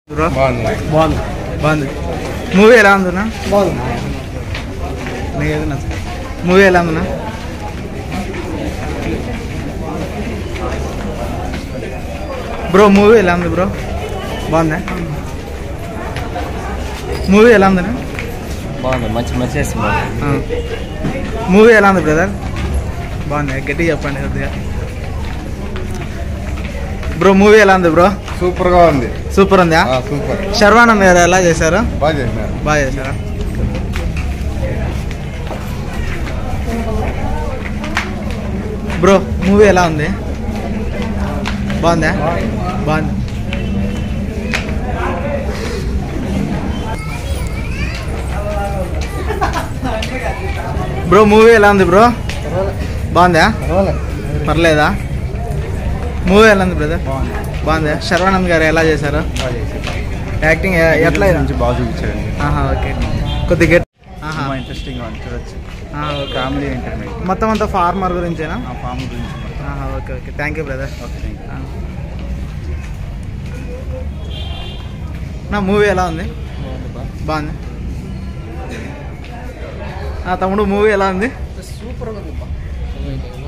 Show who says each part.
Speaker 1: Bro
Speaker 2: బాగుంది
Speaker 1: బాగుంది బాగుంది మూవీ ఎలా ఉందన్నా
Speaker 2: బాగుంది
Speaker 1: నీకు ఏది నచ్చ మూవీ ఎలా ఉందన్నా బ్రో మూవీ ఎలా ఉంది బ్రో బాగుందా మూవీ ఎలా ఉందన్నా
Speaker 2: బాగుంది మంచి మంచి
Speaker 1: మూవీ ఎలా ఉంది బ్రదర్ బాగుంది గట్టిగా చెప్పండి కొద్దిగా బ్రో మూవీ ఎలా ఉంది బ్రో
Speaker 2: సూపర్ గా ఉంది
Speaker 1: సూపర్ ఉందా
Speaker 2: ఆ, సూపర్
Speaker 1: శర్వానంద్ గారు ఎలా చేశారు
Speaker 2: బాగా చేసినారు
Speaker 1: బాగా చేశారా బ్రో మూవీ ఎలా ఉంది బాగుందా బాగుంది బ్రో మూవీ ఎలా ఉంది బ్రో బాగుందా పర్లేదా మూవీ ఎలా ఉంది బ్రదర్ బాగుందా శర్వానంద్ గారు ఎలా చేశారు యాక్టింగ్ ఎ- ఎట్లా
Speaker 2: నుంచి బాగా చూపించారండి
Speaker 1: ఆహా ఓకే కొద్దిగా గట్టి- ఆహా
Speaker 2: సినిమా ఇంట్రెస్టింగ్ గా ఉంది చూడొచ్చు
Speaker 1: ఆ, ఓకే.
Speaker 2: ఫ్యామిలీ ఎంటర్టైన్మెంట్
Speaker 1: మొత్తం అంతా ఫార్మర్ గురించేనా
Speaker 2: ఆ ఫామ్ గురించి మొత్తం.
Speaker 1: ఆహా, okay okay thank you brother
Speaker 2: okay thank you
Speaker 1: నా మూవీ ఎలా ఉంది బాగుంది ఆ తమ్ముడు మూవీ ఎలా ఉంది
Speaker 3: సూపర్ ఉంది